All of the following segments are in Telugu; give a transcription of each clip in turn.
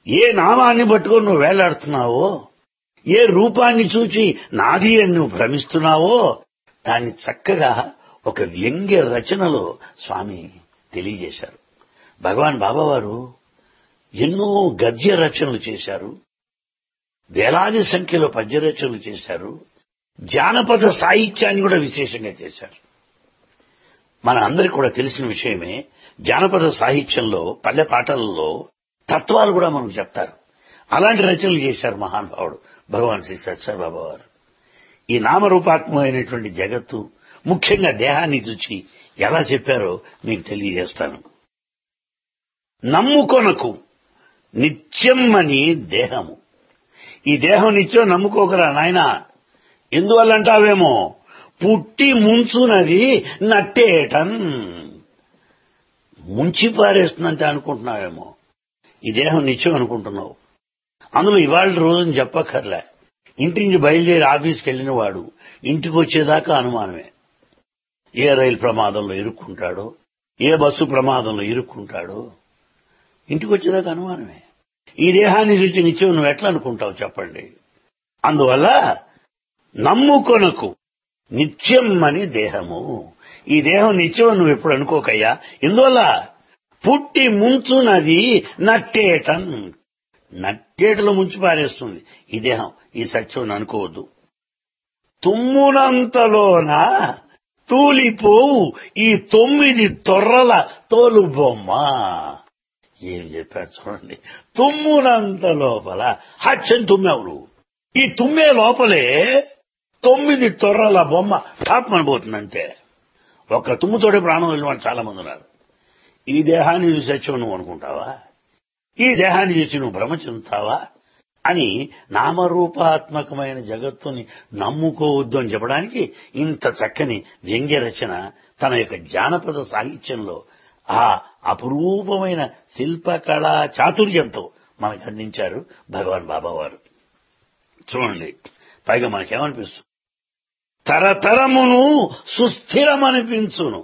ఏ నామాన్ని పట్టుకొని నువ్వు వేలాడుతున్నావో ఏ రూపాన్ని చూచి నాది అని నువ్వు భ్రమిస్తున్నావో దాన్ని చక్కగా ఒక వ్యంగ్య రచనలో స్వామి తెలియజేశారు భగవాన్ బాబావారు ఎన్నో గద్య రచనలు చేశారు వేలాది సంఖ్యలో పద్య రచనలు చేశారు జానపద సాహిత్యాన్ని కూడా విశేషంగా చేశారు మన అందరికి కూడా తెలిసిన విషయమే జానపద సాహిత్యంలో పల్లె పాటలలో తత్వాలు కూడా మనకు చెప్తారు అలాంటి రచనలు చేశారు మహానుభావుడు భగవాన్ శ్రీ సత్యబాబా వారు ఈ నామరూపాత్మకమైనటువంటి జగత్తు ముఖ్యంగా దేహాన్ని చూచి ఎలా చెప్పారో మీకు తెలియజేస్తాను నమ్ముకొనకు నిత్యం అని దేహము ఈ దేహం నిత్యం నమ్ముకోకరా నాయన ఎందువల్లంటావేమో పుట్టి ముంచునది నట్టేటన్ ముంచి పారేస్తుందంటే అనుకుంటున్నావేమో ఈ దేహం నిత్యం అనుకుంటున్నావు అందులో ఇవాళ రోజుని చెప్పక్కర్లే ఇంటి నుంచి బయలుదేరి ఆఫీస్కి వెళ్ళిన వాడు ఇంటికి వచ్చేదాకా అనుమానమే ఏ రైలు ప్రమాదంలో ఇరుక్కుంటాడో ఏ బస్సు ప్రమాదంలో ఇరుక్కుంటాడో ఇంటికి వచ్చేదాకా అనుమానమే ఈ దేహాన్ని చూసి నిత్యం నువ్వు ఎట్లా అనుకుంటావు చెప్పండి అందువల్ల నమ్ముకొనకు నిత్యం అని దేహము ఈ దేహం నిత్యం నువ్వు ఎప్పుడు అనుకోకయ్యా ఎందువల్ల పుట్టి ముంచునది నట్టేటన్ నట్టేటలో ముంచి పారేస్తుంది ఈ దేహం ఈ సత్యం అనుకోవద్దు తుమ్మునంతలోన తూలిపోవు ఈ తొమ్మిది తొర్రల తోలు బొమ్మ ఏం చెప్పాడు చూడండి తుమ్మునంత లోపల హచ్చని తుమ్మావు నువ్వు ఈ తుమ్మే లోపలే తొమ్మిది తొర్రల బొమ్మ టాప్ పోతుంది అంతే ఒక్క తుమ్ముతోడే ప్రాణం వెళ్ళిన వాళ్ళు చాలా మంది ఉన్నారు ఈ దేహాన్ని చూసి సత్యం నువ్వు అనుకుంటావా ఈ దేహాన్ని చూసి నువ్వు భ్రమ చెందుతావా అని నామరూపాత్మకమైన జగత్తుని నమ్ముకోవద్దు అని చెప్పడానికి ఇంత చక్కని వ్యంగ్య రచన తన యొక్క జానపద సాహిత్యంలో ఆ అపురూపమైన శిల్పకళా చాతుర్యంతో మనకు అందించారు భగవాన్ బాబావారు చూడండి పైగా మనకేమనిపిస్తుంది తరతరమును సుస్థిరమనిపించును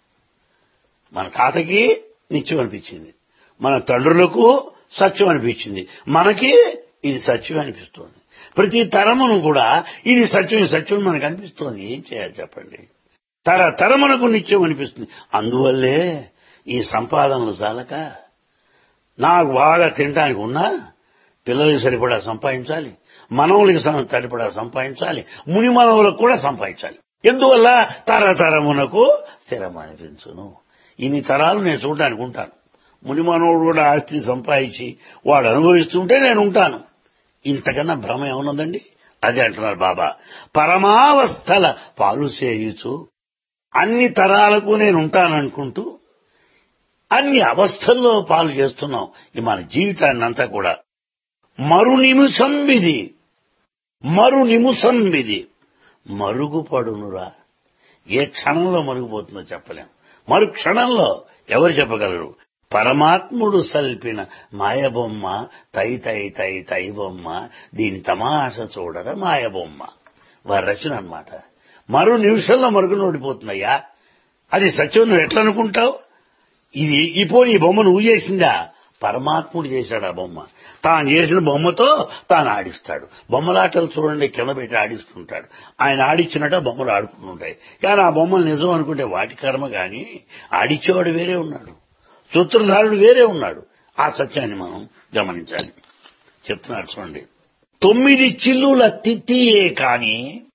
మన తాతకి నిత్యం అనిపించింది మన తండ్రులకు సత్యం అనిపించింది మనకి ఇది సత్యం అనిపిస్తోంది ప్రతి తరమును కూడా ఇది సత్యం ఇది సత్యం మనకు అనిపిస్తోంది ఏం చేయాలి చెప్పండి తరతరమునకు నిత్యం అనిపిస్తుంది అందువల్లే ఈ సంపాదనలు చాలక నాకు బాగా తినడానికి ఉన్నా పిల్లలకి సరిపడా సంపాదించాలి మనవులకి సరిపడా సంపాదించాలి ముని మనవులకు కూడా సంపాదించాలి ఎందువల్ల తరతరమునకు స్థిరమనిపించును ఇన్ని తరాలు నేను చూడడానికి ఉంటాను ముని మనవుడు కూడా ఆస్తి సంపాదించి వాడు అనుభవిస్తుంటే నేను ఉంటాను ఇంతకన్నా భ్రమ ఏమన్నదండి అదే అంటున్నారు బాబా పరమావస్థల పాలు చేయుచు అన్ని తరాలకు నేను ఉంటాననుకుంటూ అన్ని అవస్థల్లో పాలు చేస్తున్నాం ఈ మన జీవితాన్ని అంతా కూడా మరు నిమిషం విధి మరు నిమిషం విధి మరుగుపడునురా ఏ క్షణంలో మరుగుపోతుందో చెప్పలేం మరు క్షణంలో ఎవరు చెప్పగలరు పరమాత్ముడు సల్పిన మాయబొమ్మ తై తై తై తై బొమ్మ దీని తమాష చూడరా మాయబొమ్మ వారి రచన అనమాట మరో నిమిషంలో మరుగున ఓడిపోతుందయ్యా అది సత్యం నువ్వు ఎట్లా అనుకుంటావు ఇది ఈ పోనీ ఈ బొమ్మ నువ్వు చేసిందా పరమాత్ముడు చేశాడు ఆ బొమ్మ తాను చేసిన బొమ్మతో తాను ఆడిస్తాడు బొమ్మలాటలు చూడండి కింద పెట్టి ఆడిస్తుంటాడు ఆయన ఆడిచ్చినట్టు ఆ బొమ్మలు ఆడుకుంటుంటాయి కానీ ఆ బొమ్మలు నిజం అనుకుంటే వాటి కర్మ గాని ఆడిచ్చేవాడు వేరే ఉన్నాడు సూత్రధారుడు వేరే ఉన్నాడు ఆ సత్యాన్ని మనం గమనించాలి చెప్తున్నాడు చూడండి తొమ్మిది చిల్లుల తిత్తియే కాని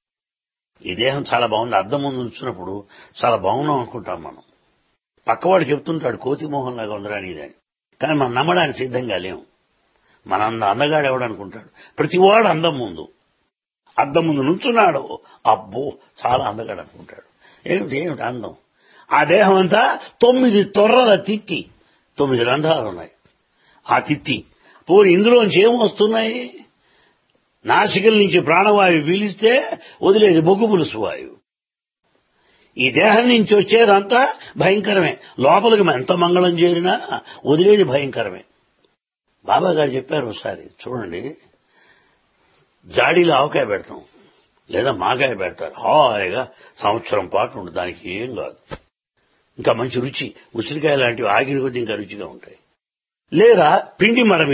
ఈ దేహం చాలా బాగుంది అద్దం ముందు ఉంచినప్పుడు చాలా బాగున్నాం అనుకుంటాం మనం పక్కవాడు చెప్తుంటాడు కోతి మోహన్ లాగా ఉందిరా నీదని కానీ మనం నమ్మడానికి సిద్ధంగా లేము మన అంద అందగాడు ఎవడనుకుంటాడు ప్రతివాడు అందం ముందు అద్దం ముందు నుంచున్నాడు అబ్బో చాలా అందగాడు అనుకుంటాడు ఏమిటి ఏమిటి అందం ఆ దేహం అంతా తొమ్మిది తొర్రల తిత్తి తొమ్మిది రంధ్రాలు ఉన్నాయి ఆ తిత్తి పోని ఇందులోంచి ఏమొస్తున్నాయి నాసికల నుంచి ప్రాణవాయువు పీలిస్తే వదిలేది బొగ్గు పులుసు వాయువు ఈ దేహం నుంచి వచ్చేదంతా భయంకరమే లోపలికి ఎంత మంగళం చేరినా వదిలేది భయంకరమే బాబా గారు చెప్పారు ఒకసారి చూడండి జాడీలో ఆవకాయ పెడతాం లేదా మాకాయ పెడతారు హాయిగా సంవత్సరం పాటు ఉంటుంది దానికి ఏం కాదు ఇంకా మంచి రుచి ఉసిరికాయ లాంటివి ఆగిరి కొద్ది ఇంకా రుచిగా ఉంటాయి లేదా పిండి మర